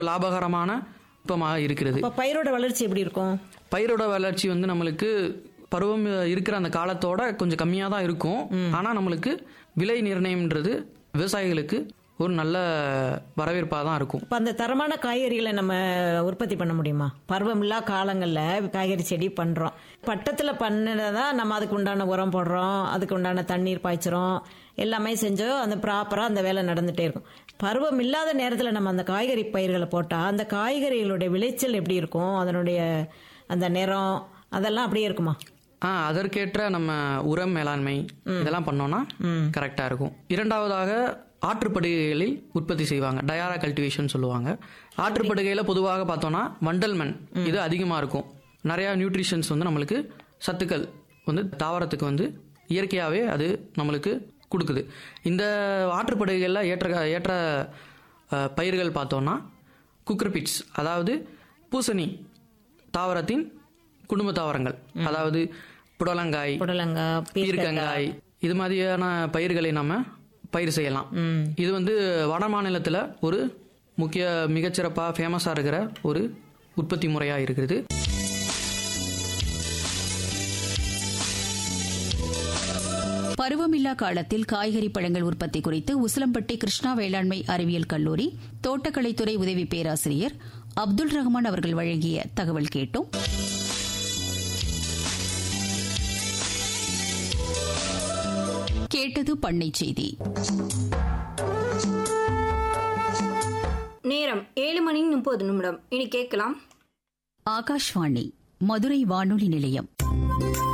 லாபகரமான நுட்பமாக இருக்கிறது இப்போ பயிரோட வளர்ச்சி எப்படி இருக்கும் பயிரோட வளர்ச்சி வந்து நம்மளுக்கு பருவம் இருக்கிற அந்த காலத்தோட கொஞ்சம் கம்மியாக தான் இருக்கும் ஆனால் நம்மளுக்கு விலை நிர்ணயம்ன்றது விவசாயிகளுக்கு ஒரு நல்ல வரவேற்பாக தான் இருக்கும் இப்போ அந்த தரமான காய்கறிகளை நம்ம உற்பத்தி பண்ண முடியுமா பருவமில்லா காலங்களில் காய்கறி செடி பண்ணுறோம் பட்டத்தில் பண்ணதான் நம்ம அதுக்கு உண்டான உரம் போடுறோம் அதுக்கு உண்டான தண்ணீர் பாய்ச்சுறோம் எல்லாமே செஞ்சோம் அந்த ப்ராப்பராக அந்த வேலை நடந்துகிட்டே இருக்கும் பருவம் இல்லாத நேரத்தில் நம்ம அந்த காய்கறி பயிர்களை போட்டால் அந்த காய்கறிகளுடைய விளைச்சல் எப்படி இருக்கும் அதனுடைய அந்த நிறம் அதெல்லாம் அப்படியே இருக்குமா ஆ அதற்கேற்ற நம்ம உரம் மேலாண்மை இதெல்லாம் பண்ணோம்னா கரெக்டாக இருக்கும் இரண்டாவதாக ஆற்றுப்படுகைகளில் உற்பத்தி செய்வாங்க டயாரா கல்டிவேஷன் சொல்லுவாங்க ஆற்றுப்படுகையில் பொதுவாக பார்த்தோம்னா வண்டல் மண் இது அதிகமாக இருக்கும் நிறையா நியூட்ரிஷன்ஸ் வந்து நம்மளுக்கு சத்துக்கள் வந்து தாவரத்துக்கு வந்து இயற்கையாகவே அது நம்மளுக்கு கொடுக்குது இந்த ஆற்றுப்படுகைகளில் ஏற்ற ஏற்ற அஹ், பயிர்கள் பார்த்தோம்னா குக்கர் பிட்ஸ் அதாவது பூசணி தாவரத்தின் குடும்ப தாவரங்கள் அதாவது புடலங்காய் புடலங்காய் பீர்க்கங்காய் பீர்க்கங்காய் இது மாதிரியான பயிர்களை நம்ம பயிர் செய்யலாம் இது வந்து வட மாநிலத்தில் ஒரு முக்கிய மிகச்சிறப்பாக ஃபேமஸாக இருக்கிற ஒரு உற்பத்தி முறையாக இருக்கிறது பருவமில்லா காலத்தில் காய்கறி பழங்கள் உற்பத்தி குறித்து உசிலம்பட்டி கிருஷ்ணா வேளாண்மை அறிவியல் கல்லூரி தோட்டக்கலைத்துறை உதவி பேராசிரியர் அப்துல் ரஹ்மான் அவர்கள் வழங்கிய தகவல் கேட்டோம் கேட்டது பண்ணை செய்தி நேரம் ஏழு மணி முப்பது நிமிடம் இனி கேட்கலாம் ஆகாஷ்வாணி மதுரை வானொலி நிலையம்